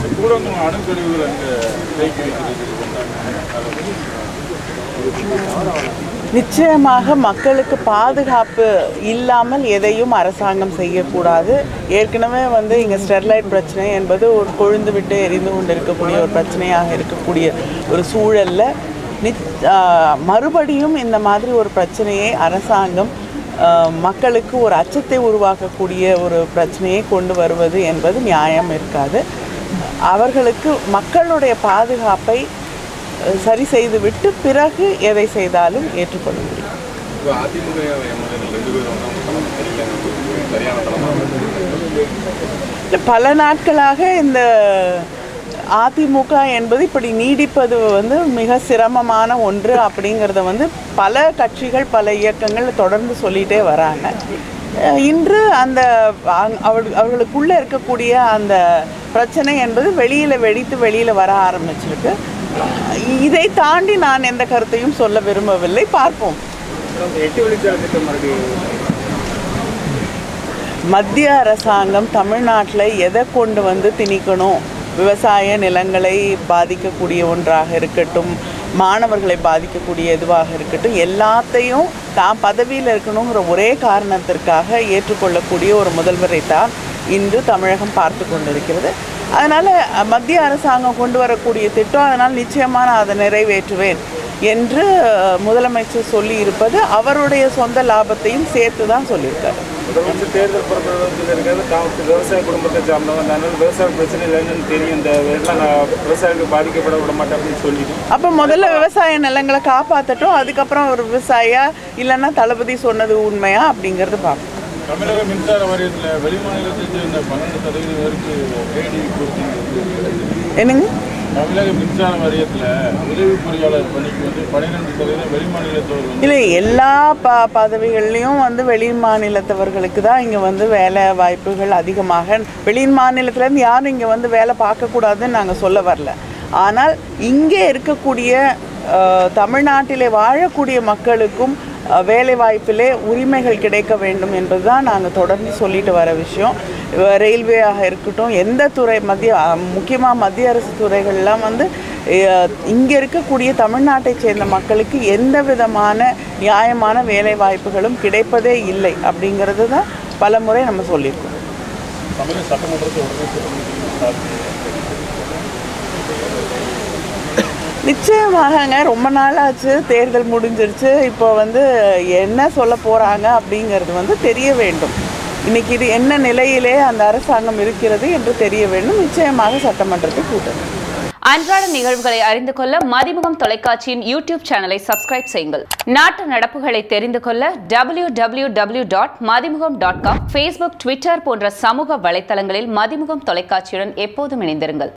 கூடங்குளம் அணுக்கழிவுகள் அங்கே தேக்கி வைக்கிறது நிச்சயமாக மக்களுக்கு பாதுகாப்பு இல்லாமல் எதையும் அரசாங்கம் செய்யக்கூடாது ஏற்கனவே வந்து இங்கே ஸ்டெர்லைட் பிரச்சனை என்பது ஒரு கொழுந்து விட்டு எரிந்து கொண்டு இருக்கக்கூடிய ஒரு பிரச்சனையாக இருக்கக்கூடிய ஒரு சூழலில் நிச் ஆஹ் மறுபடியும் இந்த மாதிரி ஒரு பிரச்சனையை அரசாங்கம் ஆஹ் மக்களுக்கு ஒரு அச்சத்தை உருவாக்கக்கூடிய ஒரு பிரச்சனையை கொண்டு வருவது என்பது நியாயம் இருக்காது அவர்களுக்கு மக்களுடைய பாதுகாப்பை அஹ் சரி செய்துவிட்டு பிறகு எதை செய்தாலும் ஏற்றுக்கொள்ள முடியும் இப்போ அதிமுக எம்எல்ஏ ரெண்டு பேரும் வந்து அவங்க தலைமை தெரியல சரியான தலைமை இல்ல, பல நாட்களாக இந்த அதிமுக என்பது இப்படி நீடிப்பது வந்து மிக சிரமமான ஒன்று அப்படிங்கிறத வந்து பல கட்சிகள் பல இயக்கங்கள் தொடர்ந்து சொல்லிகிட்டே வராங்க அஹ் இன்று அந்த அங்- அவர்கள் அவர்களுக்குள்ளே இருக்கக்கூடிய அந்த பிரச்சனை என்பது வெளியில் வெடித்து வெளியில் வர ஆரம்பிச்சிருக்கு இதை தாண்டி நான் எந்த கருத்தையும் சொல்ல விரும்பவில்லை பார்ப்போம் எட்டு வழிச்சாலை திட்டம் மறுபடியும் மத்திய அரசாங்கம் தமிழ்நாட்டில் எதை கொண்டு வந்து திணிக்கணும் விவசாய நிலங்களை பாதிக்கக்கூடிய ஒன்றாக இருக்கட்டும் மாணவர்களை பாதிக்கக்கூடிய எதுவாக இருக்கட்டும் எல்லாத்தையும் தான் பதவியில் இருக்கணுங்கிற ஒரே காரணத்திற்காக ஏற்றுக்கொள்ளக்கூடிய ஒரு முதல்வரை தான் இன்று தமிழகம் பார்த்து கொண்டிருக்கிறது அதனால் மத்திய அரசாங்கம் கொண்டு வரக்கூடிய திட்டம் அதனால் நிச்சயமாக நான் அதை நிறைவேற்றுவேன் என்று அஹ், முதலமைச்சர் சொல்லி இருப்பது அவருடைய சொந்த லாபத்தையும் சேர்த்து தான் சொல்லியிருக்காரு முதலமைச்சர் தேர்தல் பிரபலத்தில் இருக்கிறது காவல்துறை விவசாய குடும்பத்தை சார்ந்தவங்க அதனால விவசாய பிரச்சனை இல்லைன்னு தெரியும் இந்த எல்லாம் நான் விவசாயிகள் பாதிக்கப்பட விட மாட்டேன் அப்படின்னு சொல்லிட்டு அப்போ முதல்ல விவசாய நிலங்களை காப்பாற்றட்டும் அதுக்கப்புறம் ஒரு விவசாயியா இல்லைன்னா தளபதி சொன்னது உண்மையா அப்படிங்கிறது பார்ப்போம் தமிழக மின்சார வாரியத்தில் வெளிமாநிலத்தை சேர்ந்த பன்னெண்டு சதவீதம் பேருக்கு கேடி என்னங்க தமிழக மின்சார வாரியத்தில் உதவி பொறியாளர் பணிக்கு வந்து பன்னிரெண்டு சதவீதம் வெளிமாநிலத்தவர் வந்து இல்லை எல்லா ப பதவிகள்லையும் வந்து வெளி மாநிலத்தவர்களுக்கு தான் இங்கே வந்து வேலை வாய்ப்புகள் அதிகமாக வெளி மாநிலத்துலேருந்து யாரும் இங்கே வந்து வேலை பார்க்கக்கூடாதுன்னு நாங்கள் சொல்ல வரல ஆனால் இங்கே இருக்கக்கூடிய அஹ், தமிழ்நாட்டிலே வாழக்கூடிய மக்களுக்கும் அஹ், வேலை வாய்ப்பிலே உரிமைகள் கிடைக்க வேண்டும் என்பது தான் நாங்கள் தொடர்ந்து சொல்லிட்டு வர விஷயம் அஹ், ரயில்வேயாக இருக்கட்டும் எந்த துறை மத்திய முக்கியமாக மத்திய அரசு துறைகள்லாம் வந்து இங்கே இருக்கக்கூடிய தமிழ்நாட்டை சேர்ந்த மக்களுக்கு எந்த விதமான நியாயமான வேலை வாய்ப்புகளும் கிடைப்பதே இல்லை அப்படிங்கிறது தான் பல முறை நம்ம சொல்லியிருக்கோம் தமிழக சட்டமன்றத்தை உடனே கூட்டணி நிச்சயமாகங்க ரொம்ப நாள் ஆச்சு தேர்தல் முடிஞ்சிருச்சு இப்போ வந்து என்ன சொல்ல போகிறாங்க அப்படிங்கிறது வந்து தெரிய வேண்டும் இன்னைக்கு இது என்ன நிலையிலே அந்த அரசாங்கம் இருக்கிறது என்று தெரிய வேண்டும் நிச்சயமாக சட்டமன்றத்தை கூட்டணும் அன்றாட நிகழ்வுகளை அறிந்து கொள்ள மதிமுகம் தொலைக்காட்சியின் யூடியூப் சேனலை சப்ஸ்கிரைப் செய்யுங்கள் நாட்டு நடப்புகளை தெரிந்து கொள்ள W W W dot Mathimugam dot com Facebook Twitter போன்ற சமூக வலைத்தளங்களில் மதிமுகம் தொலைக்காட்சியுடன் எப்போதும் இணைந்திருங்கள்